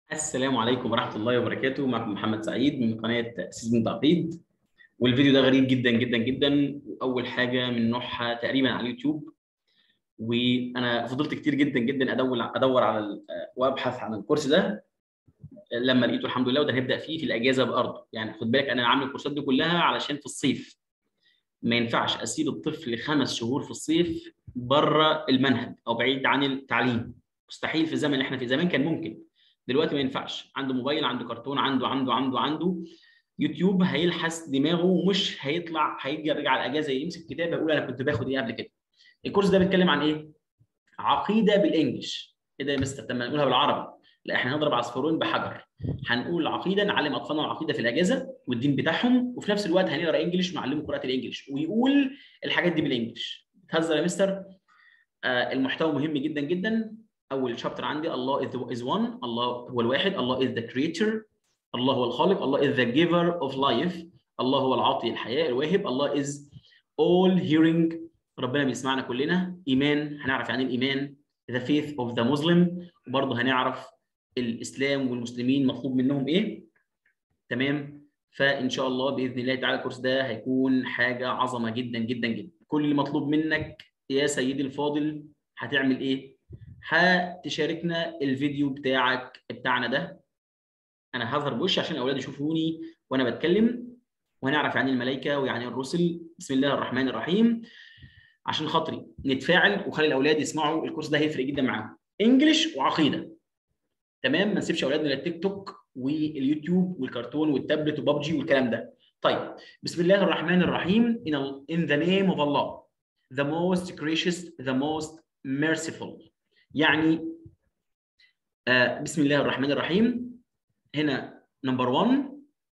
السلام عليكم ورحمة الله وبركاته معكم محمد سعيد من قناة تأسيس من تعقيد والفيديو ده غريب جدا جدا جدا وأول حاجة من نوعها تقريبا على اليوتيوب وأنا فضلت كتير جدا جدا أدور أدور على ال- وأبحث عن الكورس ده لما لقيته الحمد لله وده هنبدأ فيه في الأجازة بأرضه يعني خد بالك أنا عامل الكورسات دي كلها علشان في الصيف ما ينفعش أسيب الطفل خمس شهور في الصيف بره المنهج أو بعيد عن التعليم مستحيل في الزمن اللي احنا فيه زمان كان ممكن دلوقتي ما ينفعش عنده موبايل عنده كرتون عنده عنده عنده عنده يوتيوب هيلحس دماغه ومش هيطلع هيجي يرجع على الاجازه يمسك كتاب يقول انا كنت باخد ايه قبل كده الكورس ده بيتكلم عن ايه عقيده بالانجلش ايه ده يا مستر طب ما نقولها بالعربي لا احنا هنضرب عصفورين بحجر هنقول عقيده نعلم اطفالنا العقيده في الاجازه والدين بتاعهم وفي نفس الوقت هنقرا انجلش ونعلمه قراءه الانجليش ويقول الحاجات دي بالانجلش بتهزر يا مستر آه المحتوى مهم جدا جدا اول شابتر عندي الله is, is one الله هو الواحد الله is the creator الله هو الخالق الله is the giver of life الله هو العاطي الحياه الواهب الله is all hearing ربنا بيسمعنا كلنا ايمان هنعرف يعني الايمان the faith of the Muslim وبرضه هنعرف الاسلام والمسلمين مطلوب منهم ايه تمام فان شاء الله باذن الله تعالى الكورس ده هيكون حاجه عظمه جدا جدا جدا كل اللي مطلوب منك يا سيدي الفاضل هتعمل ايه هتشاركنا الفيديو بتاعك بتاعنا ده انا هظهر بوشي عشان الاولاد يشوفوني وانا بتكلم وهنعرف يعني الملائكه ويعني الرسل بسم الله الرحمن الرحيم عشان خاطري نتفاعل وخلي الاولاد يسمعوا الكورس ده هيفرق جدا معاهم انجلش وعقيده تمام ما نسيبش اولادنا للتيك توك واليوتيوب والكرتون والتابلت وبابجي والكلام ده طيب بسم الله الرحمن الرحيم in, in the name of Allah the most gracious the most merciful يعني آه بسم الله الرحمن الرحيم هنا نمبر 1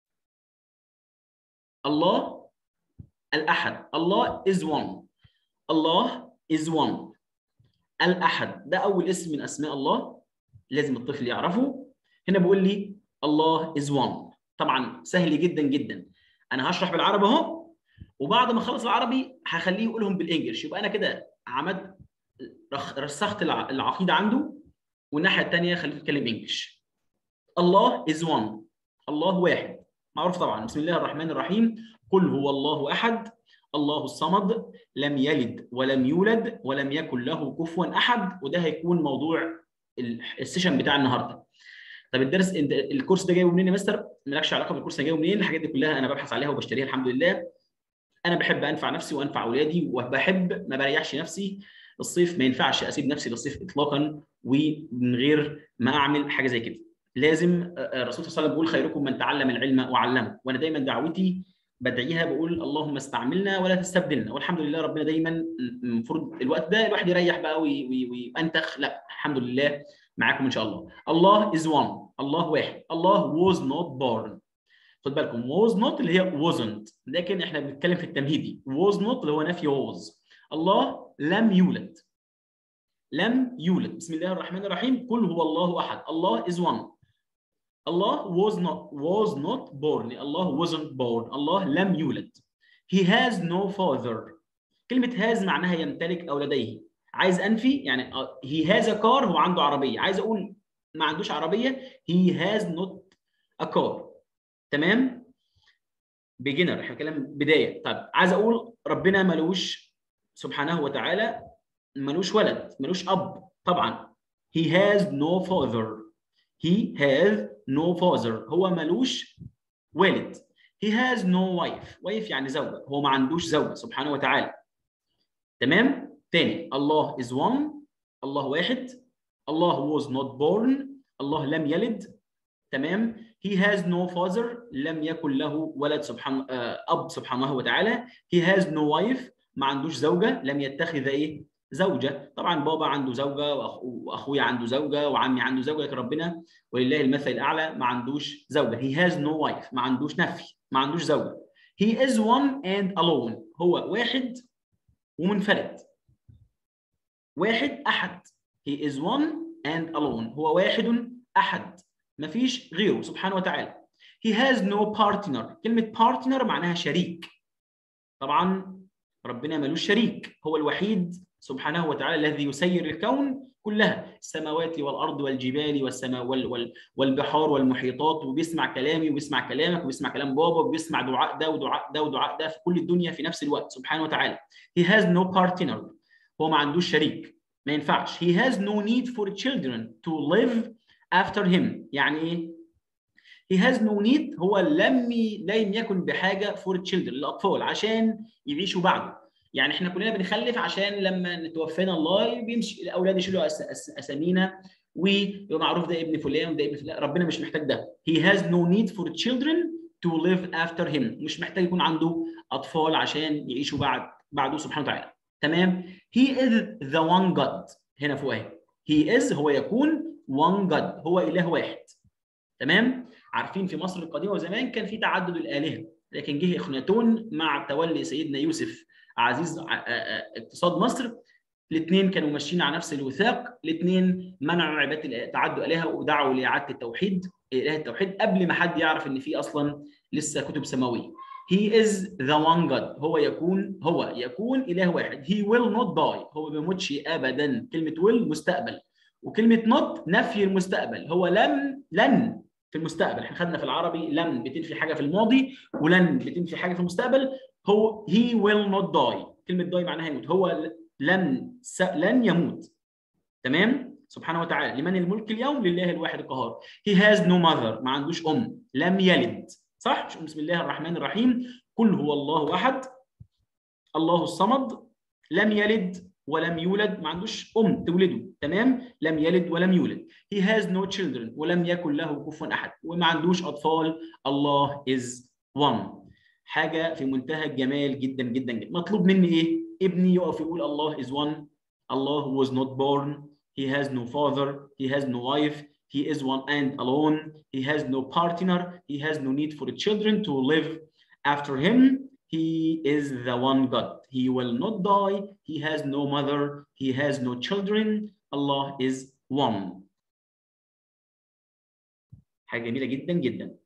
الله الأحد الله is one الله is one الأحد ده أول اسم من أسماء الله لازم الطفل يعرفه هنا بيقول لي الله is one طبعا سهل جدا جدا أنا هشرح بالعربي أهو وبعد ما أخلص العربي هخليه يقولهم بالإنجلش يبقى أنا كده عملت رسخت العقيده عنده والناحيه الثانيه خليته يتكلم انجلش الله از one الله واحد معروف طبعا بسم الله الرحمن الرحيم قل هو الله احد الله الصمد لم يلد ولم يولد ولم يكن له كفوا احد وده هيكون موضوع السيشن بتاع النهارده طب الدرس انت الكورس ده جايبه منين يا مستر مالكش علاقه بالكورس ده جايبه منين الحاجات دي كلها انا ببحث عليها وبشتريها الحمد لله انا بحب انفع نفسي وانفع اولادي وبحب ما بريحش نفسي الصيف ما ينفعش اسيب نفسي للصيف اطلاقا ومن غير ما اعمل حاجه زي كده لازم الرسول صلى الله عليه وسلم بيقول خيركم من تعلم العلم وعلمه وانا دايما دعوتي بدعيها بقول اللهم استعملنا ولا تستبدلنا والحمد لله ربنا دايما المفروض الوقت ده الواحد يريح بقى وينتخ لا الحمد لله معاكم ان شاء الله الله is one الله واحد الله was not born خد بالكم was not اللي هي wasn't لكن احنا بنتكلم في التمهيدي was not اللي هو نفي was الله لم يولد لم يولد بسم الله الرحمن الرحيم قل هو الله احد الله is one الله was not was not born الله wasn't born الله لم يولد he has no father كلمة has معناها يمتلك أو لديه عايز أنفي يعني he has a car هو عنده عربية عايز أقول ما عندوش عربية he has not a car تمام beginner احنا بنتكلم بداية طيب عايز أقول ربنا ملوش سبحانه وتعالى ملوش ولد ملوش اب طبعا he has no father he has no father هو ملوش والد he has no wife wife يعني زوجة هو ما عندوش زوجة سبحانه وتعالى تمام تاني الله is one الله واحد الله was not born الله لم يلد تمام he has no father لم يكن له ولد سبحان اب سبحانه وتعالى he has no wife ما عندوش زوجة لم يتخذ إيه؟ زوجة طبعا بابا عنده زوجة وأخويا عنده زوجة وعمي عنده زوجة لكن ربنا ولله المثل الأعلى ما عندوش زوجة he has no wife ما عندوش نفي ما عندوش زوجة he is one and alone هو واحد ومنفرد واحد أحد he is one and alone هو واحد أحد ما فيش غيره سبحانه وتعالى he has no partner كلمة partner معناها شريك طبعا ربنا ملوش شريك هو الوحيد سبحانه وتعالى الذي يسير الكون كلها السماوات والارض والجبال والسماء وال وال والبحار والمحيطات وبيسمع كلامي وبيسمع كلامك وبيسمع كلام بابا وبيسمع دعاء ده ودعاء ده ودعاء ده في كل الدنيا في نفس الوقت سبحانه وتعالى he has no partner هو ما عندوش شريك ما ينفعش he has no need for children to live after him يعني ايه he has no need هو لم لم يكن بحاجه for children الاطفال عشان يعيشوا بعده يعني احنا كلنا بنخلف عشان لما نتوفانا الله بيمشي الاولاد يشيلوا أس أس اسامينا ويبقى معروف ده ابن فلان وده ابن فلان ربنا مش محتاج ده he has no need for children to live after him مش محتاج يكون عنده اطفال عشان يعيشوا بعد بعده سبحانه وتعالى تمام he is the one God هنا فوق اهي he is هو يكون one God هو اله واحد تمام عارفين في مصر القديمه وزمان كان في تعدد الالهه لكن جه اخناتون مع تولي سيدنا يوسف عزيز اقتصاد مصر الاثنين كانوا ماشيين على نفس الوثاق الاثنين منعوا عباده تعدد الهه ودعوا لاعاده التوحيد اله التوحيد قبل ما حد يعرف ان في اصلا لسه كتب سماويه He is the one God هو يكون هو يكون اله واحد He will not die هو ما بيموتش ابدا كلمه will مستقبل وكلمه not نفي المستقبل هو لم لن في المستقبل احنا خدنا في العربي لم بتنفي حاجه في الماضي ولن بتنفي حاجه في المستقبل هو he will not die كلمه die معناها يموت هو لن س... لن يموت تمام سبحانه وتعالى لمن الملك اليوم لله الواحد القهار he has no mother ما عندوش ام لم يلد صح بسم الله الرحمن الرحيم قل هو الله احد الله الصمد لم يلد ولم يولد ما عندوش ام تولده تمام لم يلد ولم يولد he has no children ولم يكن له كفوا احد وما عندوش اطفال الله is one حاجه في منتهى الجمال جدا جدا جدا مطلوب مني ايه ابني يقف يقول الله is one الله was not born he has no father he has no wife he is one and alone he has no partner he has no need for children to live after him he is the one God he will not die he has no mother he has no children Allah is one حاجه جميله جدا جدا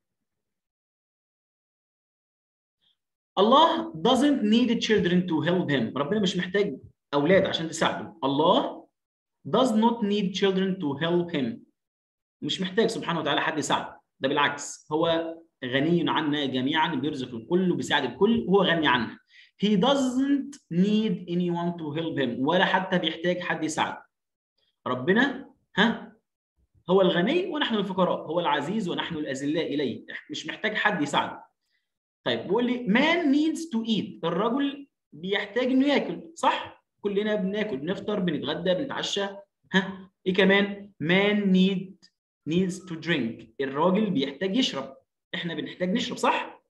الله doesn't need children to help him ربنا مش محتاج اولاد عشان تساعده الله does not need children to help him مش محتاج سبحانه وتعالى حد يساعده ده بالعكس هو غني عنا جميعا بيرزق الكل وبيساعد الكل وهو غني عنا he doesn't need anyone to help him ولا حتى بيحتاج حد يساعده ربنا ها هو الغني ونحن الفقراء هو العزيز ونحن الاذلاء اليه مش محتاج حد يساعده طيب بيقول لي man needs to eat الرجل بيحتاج انه ياكل صح كلنا بناكل بنفطر بنتغدى بنتعشى ها ايه كمان man need needs to drink الراجل بيحتاج يشرب احنا بنحتاج نشرب صح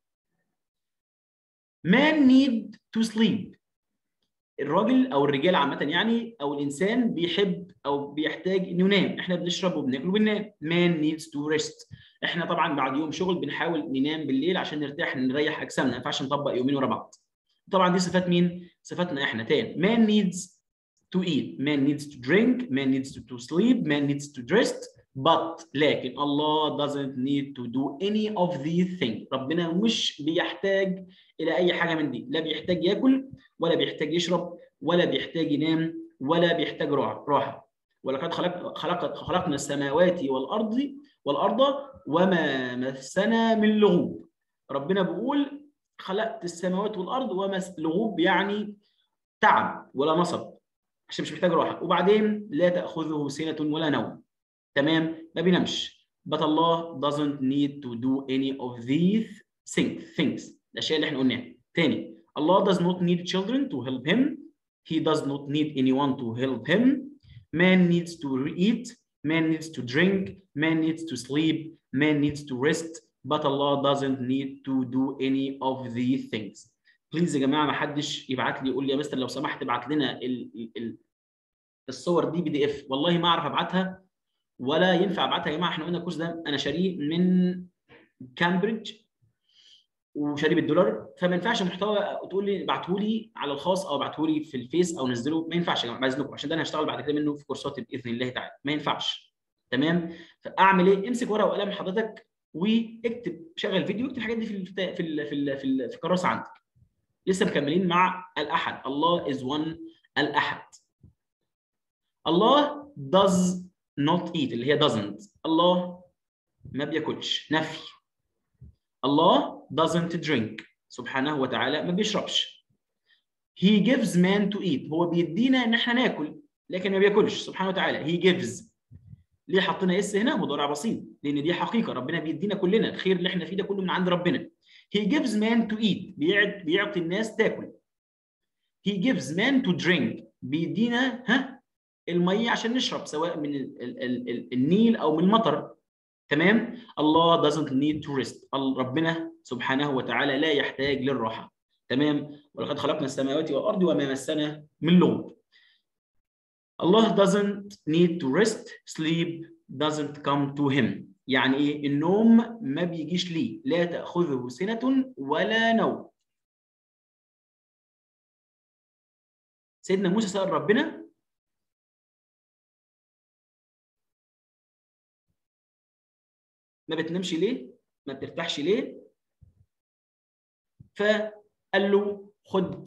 man need to sleep الراجل او الرجال عامه يعني او الانسان بيحب او بيحتاج انه ينام احنا بنشرب وبناكل وبننام man needs to rest احنا طبعا بعد يوم شغل بنحاول ننام بالليل عشان نرتاح نريح اجسامنا ما ينفعش نطبق يومين ورا بعض طبعا دي صفات مين صفاتنا احنا تاني man needs to eat man needs to drink man needs to, to sleep man needs to rest but لكن الله doesn't need to do any of these things ربنا مش بيحتاج الى اي حاجه من دي لا بيحتاج ياكل ولا بيحتاج يشرب ولا بيحتاج ينام ولا بيحتاج راحه ولقد خلق خلق خلقنا السماوات والارض والارض وما مسنا من لغوب ربنا بيقول خلقت السماوات والارض وما لغوب يعني تعب ولا نصب عشان مش محتاج راحه وبعدين لا تاخذه سنه ولا نوم تمام ما بينامش but Allah doesn't need to do any of these things things الاشياء اللي احنا قلناها تاني Allah does not need children to help him he does not need anyone to help him man needs to eat man needs to drink man needs to sleep man needs to rest but Allah doesn't need to do any of these things بليز يا جماعه ما حدش يبعت لي يقول لي يا مستر لو سمحت ابعت لنا ال ال الصور دي بي دي اف والله ما اعرف ابعتها ولا ينفع ابعتها يا جماعه احنا قلنا الكورس ده انا شاريه من كامبريدج وشاريه بالدولار فما ينفعش محتوى تقول لي ابعته لي على الخاص او ابعته لي في الفيس او نزله ما ينفعش يا جماعه باذنكم عشان ده انا هشتغل بعد كده منه في كورساتي باذن الله تعالى ما ينفعش تمام فاعمل ايه امسك ورقه وقلم حضرتك واكتب شغل فيديو واكتب الحاجات دي في ال في ال في ال في, ال في الكراسه عندك لسه مكملين مع الاحد الله از one الاحد الله does not eat اللي هي doesn't الله ما بياكلش نفي الله doesn't drink سبحانه وتعالى ما بيشربش he gives man to eat هو بيدينا ان احنا ناكل لكن ما بياكلش سبحانه وتعالى he gives ليه حطينا اس هنا مضارع بسيط لان دي حقيقه ربنا بيدينا كلنا الخير اللي احنا فيه ده كله من عند ربنا he gives man to eat بيعد بيعطي الناس تاكل he gives man to drink بيدينا ها الميه عشان نشرب سواء من ال ال ال ال النيل او من المطر تمام الله doesn't need to rest ربنا سبحانه وتعالى لا يحتاج للراحه تمام ولقد خلقنا السماوات والارض وما مسنا من لغب الله doesn't need to rest sleep doesn't come to him يعني ايه النوم ما بيجيش ليه لا تاخذه سنه ولا نوم سيدنا موسى سال ربنا ما بتنامش ليه ما بترتاحش ليه فقال له خد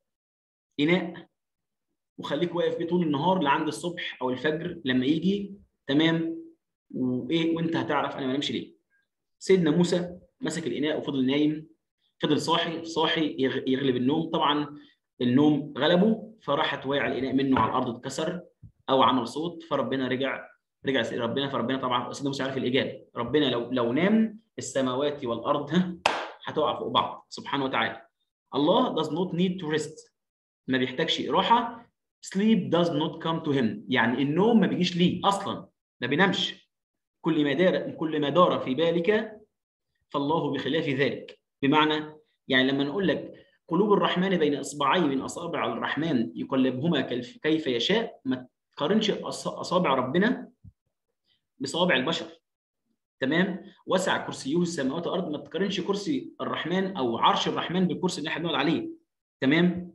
اناء وخليك واقف بيه طول النهار لعند الصبح او الفجر لما يجي تمام وايه وانت هتعرف انا ما نمشي ليه سيدنا موسى مسك الاناء وفضل نايم فضل صاحي صاحي يغلب النوم طبعا النوم غلبه فراحت واقع الاناء منه على الارض اتكسر او عمل صوت فربنا رجع رجع سيد ربنا فربنا طبعا سيدنا موسى عارف الاجابه ربنا لو لو نام السماوات والارض ها هتقع فوق بعض سبحانه وتعالى الله does not need to rest ما بيحتاجش راحه sleep does not come to him يعني النوم ما بيجيش ليه اصلا ما بينامش كل ما دار كل ما دار في بالك فالله بخلاف ذلك بمعنى يعني لما نقول لك قلوب الرحمن بين اصبعي من اصابع الرحمن يقلبهما كيف يشاء ما تقارنش اصابع ربنا بصوابع البشر تمام وسع كرسيه السماوات والارض ما تقارنش كرسي الرحمن او عرش الرحمن بالكرسي اللي احنا بنقعد عليه تمام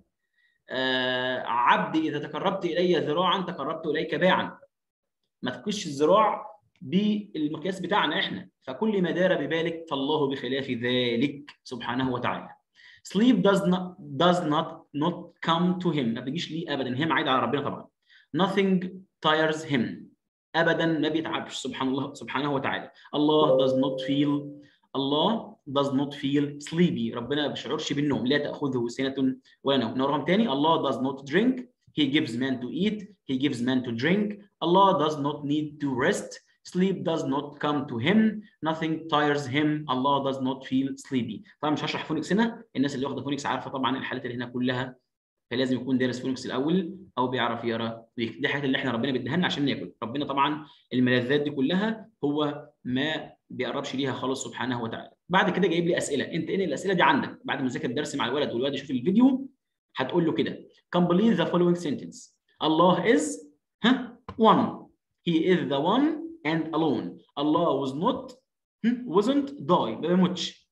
آه عبدي اذا تقربت الي ذراعا تقربت اليك باعا ما تقيسش الذراع بالمقياس بتاعنا احنا فكل ما دار ببالك فالله بخلاف ذلك سبحانه وتعالى sleep does not does not not come to him ما بيجيش ليه ابدا هم عايد على ربنا طبعا nothing tires him ابدا ما بيتعبش سبحان الله سبحانه وتعالى الله does not feel الله does not feel sleepy ربنا ما بيشعرش بالنوم لا تاخذه سنه ولا نوم نقراهم تاني الله does not drink he gives man to eat he gives man to drink Allah does not need to rest sleep does not come to him nothing tires him Allah does not feel sleepy طبعا مش هشرح فونكس هنا الناس اللي واخده فونكس عارفه طبعا الحالات اللي هنا كلها فلازم يكون دارس فونكس الاول او بيعرف يقرا ويكتب دي الحاجات اللي احنا ربنا بيديها لنا عشان ناكل ربنا طبعا الملذات دي كلها هو ما بيقربش ليها خالص سبحانه وتعالى بعد كده جايب لي اسئله انت ايه الاسئله دي عندك بعد ما ذاكر الدرس مع الولد والولد يشوف الفيديو هتقول له كده complete the following sentence Allah is ها one he is the one and alone Allah was not wasn't die ما بيموتش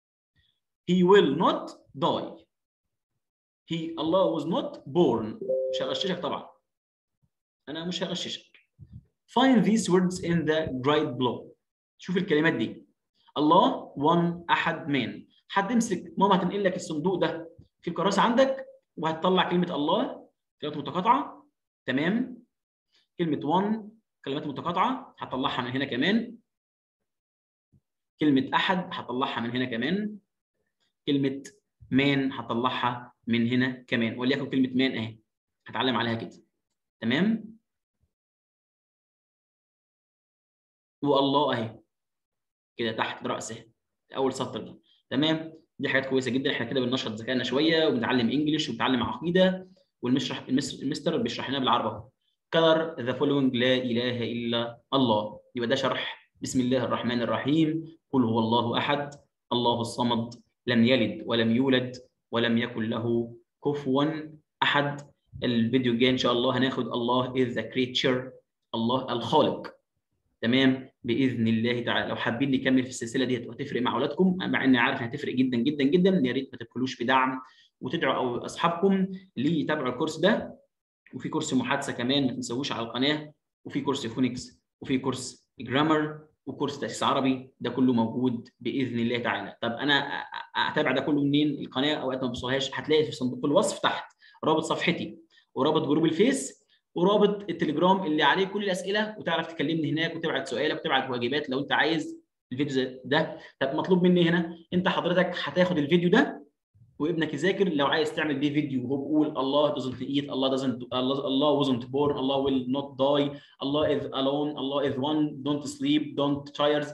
he will not die he Allah was not born مش هغششك طبعا انا مش هغششك find these words in the right below شوف الكلمات دي الله one احد man هتمسك ماما هتنقل لك الصندوق ده في الكراسه عندك وهتطلع كلمه الله كلمات متقاطعه تمام كلمه one كلمات متقاطعه هطلعها من هنا كمان كلمه احد هطلعها من هنا كمان كلمه مان هطلعها من هنا كمان وليكن كلمه مان اهي هتعلم عليها كده تمام والله اهي كده تحت راسه اول سطر دي تمام دي حاجات كويسه جدا احنا كده بننشط ذكائنا شويه وبنتعلم انجلش وبنتعلم عقيده والمشرح المستر بيشرح لنا بالعربي اهو color the following لا اله الا الله يبقى ده شرح بسم الله الرحمن الرحيم قل هو الله احد الله الصمد لم يلد ولم يولد ولم يكن له كفوا احد الفيديو الجاي ان شاء الله هناخد الله is the creature الله الخالق تمام باذن الله تعالى لو حابين نكمل في السلسله ديت وهتفرق مع اولادكم مع اني عارف انها هتفرق جدا جدا جدا يا ريت ما تبخلوش بدعم وتدعوا او اصحابكم اللي يتابعوا الكورس ده وفي كورس محادثه كمان ما تنسوش على القناه وفي كورس فونكس وفي كورس جرامر وكورس تاسيس عربي ده كله موجود باذن الله تعالى طب انا اتابع ده كله منين القناه اوقات ما بوصلهاش هتلاقي في صندوق الوصف تحت رابط صفحتي ورابط جروب الفيس ورابط التليجرام اللي عليه كل الاسئله وتعرف تكلمني هناك وتبعت سؤالك وتبعت واجبات لو انت عايز الفيديو ده طب مطلوب مني هنا انت حضرتك هتاخد الفيديو ده وابنك يذاكر لو عايز تعمل بيه فيديو وهو بيقول الله doesn't eat الله doesn't الله الله wasn't born الله will not die الله is alone الله is one don't sleep don't tires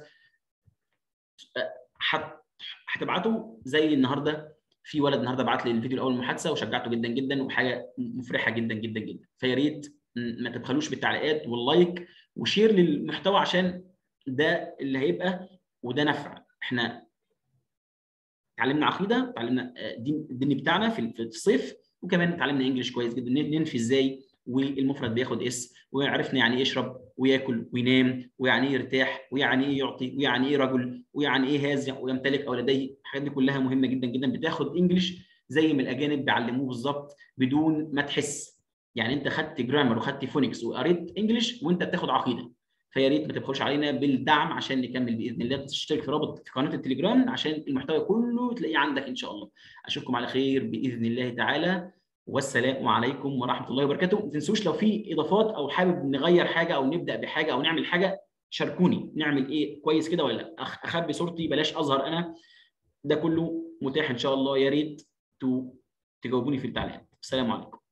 هتبعته زي النهارده في ولد النهارده بعت لي الفيديو الاول المحادثه وشجعته جدا جدا وحاجه مفرحه جدا جدا جدا فيا ريت ما تبخلوش بالتعليقات واللايك وشير للمحتوى عشان ده اللي هيبقى وده نفع احنا اتعلمنا عقيده اتعلمنا دين الدين بتاعنا في الصيف وكمان اتعلمنا انجلش كويس جدا ننفي ازاي والمفرد بياخد اس وعرفنا يعني ايه يشرب وياكل وينام ويعني ايه يرتاح ويعني ايه يعطي ويعني ايه رجل ويعني ايه هذا ويمتلك او لديه الحاجات دي كلها مهمه جدا جدا بتاخد انجلش زي ما الاجانب بيعلموه بالظبط بدون ما تحس يعني انت خدت جرامر وخدت فونكس وقريت انجلش وانت بتاخد عقيده فيا ريت ما تبخلوش علينا بالدعم عشان نكمل باذن الله تشترك في رابط في قناه التليجرام عشان المحتوى كله تلاقيه عندك ان شاء الله اشوفكم على خير باذن الله تعالى والسلام عليكم ورحمه الله وبركاته ما تنسوش لو في اضافات او حابب نغير حاجه او نبدا بحاجه او نعمل حاجه شاركوني نعمل ايه كويس كده ولا لا اخبي صورتي بلاش اظهر انا ده كله متاح ان شاء الله يا ريت تجاوبوني في التعليقات السلام عليكم